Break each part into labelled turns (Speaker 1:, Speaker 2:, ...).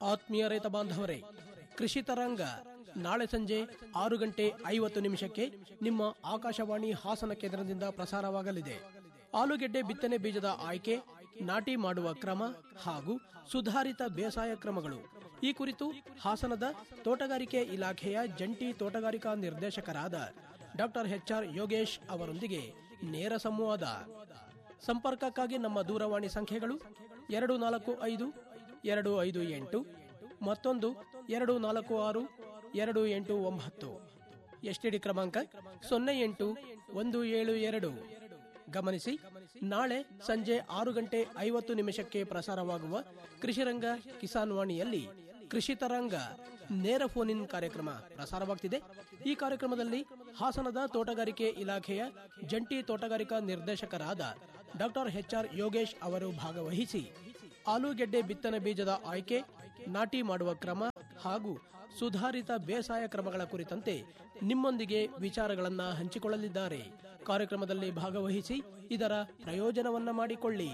Speaker 1: ಆತ್ಮೀಯ ರೈತ ಬಾಂಧವರೇ ಕೃಷಿ ತರಂಗ ನಾಳೆ ಸಂಜೆ ಆರು ಗಂಟೆ ಐವತ್ತು ನಿಮಿಷಕ್ಕೆ ನಿಮ್ಮ ಆಕಾಶವಾಣಿ ಹಾಸನ ಕೇಂದ್ರದಿಂದ ಪ್ರಸಾರವಾಗಲಿದೆ ಆಲೂಗೆಡ್ಡೆ ಬಿತ್ತನೆ ಬೀಜದ ಆಯ್ಕೆ ನಾಟಿ ಮಾಡುವ ಕ್ರಮ ಹಾಗೂ ಸುಧಾರಿತ ಬೇಸಾಯ ಕ್ರಮಗಳು ಈ ಕುರಿತು ಹಾಸನದ ತೋಟಗಾರಿಕೆ ಇಲಾಖೆಯ ಜಂಟಿ ತೋಟಗಾರಿಕಾ ನಿರ್ದೇಶಕರಾದ ಡಾಕ್ಟರ್ ಎಚ್ಆರ್ ಯೋಗೇಶ್ ಅವರೊಂದಿಗೆ ನೇರ ಸಂವಾದ ಸಂಪರ್ಕಕ್ಕಾಗಿ ನಮ್ಮ ದೂರವಾಣಿ ಸಂಖ್ಯೆಗಳು ಎರಡು ನಾಲ್ಕು ಐದು ಎರಡು ಐದು ಎಂಟು ಮತ್ತೊಂದು ಎರಡು ನಾಲ್ಕು ಆರು ಎರಡು ಎಂಟು ಒಂಬತ್ತು ಎಸ್ಟಿಡಿ ಕ್ರಮಾಂಕ ಸೊನ್ನೆ ಎಂಟು ಒಂದು ಏಳು ಎರಡು ಗಮನಿಸಿ ನಾಳೆ ಸಂಜೆ ಆರು ಗಂಟೆ ಐವತ್ತು ನಿಮಿಷಕ್ಕೆ ಪ್ರಸಾರವಾಗುವ ಕೃಷಿರಂಗ ಕಿಸಾನ್ ವಾಣಿಯಲ್ಲಿ ಕೃಷಿ ತರಂಗ ನೇರ ಫೋನ್ ಇನ್ ಕಾರ್ಯಕ್ರಮ ಪ್ರಸಾರವಾಗ್ತಿದೆ ಈ ಕಾರ್ಯಕ್ರಮದಲ್ಲಿ ಹಾಸನದ ತೋಟಗಾರಿಕೆ ಇಲಾಖೆಯ ಜಂಟಿ ತೋಟಗಾರಿಕಾ ನಿರ್ದೇಶಕರಾದ ಡಾಕ್ಟರ್ ಎಚ್ಆರ್ ಯೋಗೇಶ್ ಅವರು ಭಾಗವಹಿಸಿ ಆಲೂಗೆಡ್ಡೆ ಬಿತ್ತನೆ ಬೀಜದ ಆಯ್ಕೆ ನಾಟಿ ಮಾಡುವ ಕ್ರಮ ಹಾಗೂ ಸುಧಾರಿತ ಬೇಸಾಯ ಕ್ರಮಗಳ ಕುರಿತಂತೆ ನಿಮ್ಮೊಂದಿಗೆ ವಿಚಾರಗಳನ್ನ ಹಂಚಿಕೊಳ್ಳಲಿದ್ದಾರೆ ಕಾರ್ಯಕ್ರಮದಲ್ಲಿ ಭಾಗವಹಿಸಿ ಇದರ ಪ್ರಯೋಜನವನ್ನ ಮಾಡಿಕೊಳ್ಳಿ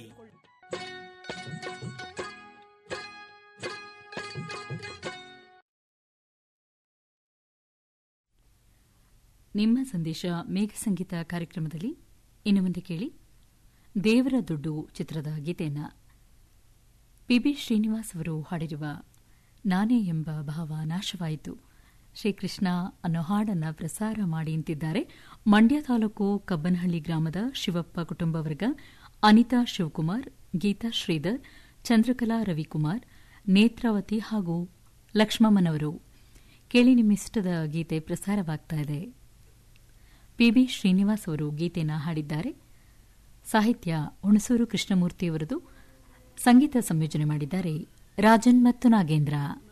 Speaker 2: ನಿಮ್ಮ ಸಂದೇಶ ಮೇಘ ಸಂಗೀತ ಕಾರ್ಯಕ್ರಮದಲ್ಲಿ ಇನ್ನು ಮುಂದೆ ಕೇಳಿ ದೇವರ ದುಡ್ಡು ಚಿತ್ರದ ಗೀತೆಯನ್ನ ಪಿಬಿ ಶ್ರೀನಿವಾಸ್ ಅವರು ಹಾಡಿರುವ ನಾನೇ ಎಂಬ ಭಾವ ನಾಶವಾಯಿತು ಶ್ರೀಕೃಷ್ಣ ಅನ್ನೋ ಹಾಡನ್ನ ಪ್ರಸಾರ ಮಾಡಿ ಅಂತಿದ್ದಾರೆ ಮಂಡ್ಯ ತಾಲೂಕು ಕಬ್ಬನಹಳ್ಳಿ ಗ್ರಾಮದ ಶಿವಪ್ಪ ಕುಟುಂಬ ವರ್ಗ ಅನಿತಾ ಶಿವಕುಮಾರ್ ಗೀತಾ ಶ್ರೀಧರ್ ಚಂದ್ರಕಲಾ ರವಿಕುಮಾರ್ ನೇತ್ರಾವತಿ ಹಾಗೂ ಲಕ್ಷ್ಮಮ್ಮನವರು ಕೇಳಿ ನಿಮ್ಮಿಷ್ಟದ ಗೀತೆ ಪ್ರಸಾರವಾಗ್ತಾ ಇದೆ ಪಿಬಿ ಶ್ರೀನಿವಾಸ್ ಅವರು ಗೀತೆಯನ್ನು ಹಾಡಿದ್ದಾರೆ ಸಾಹಿತ್ಯ ಹುಣಸೂರು ಕೃಷ್ಣಮೂರ್ತಿಯವರದು ಸಂಗೀತ ಸಂಯೋಜನೆ ಮಾಡಿದ್ದಾರೆ ರಾಜನ್ ಮತ್ತು ನಾಗೇಂದ್ರ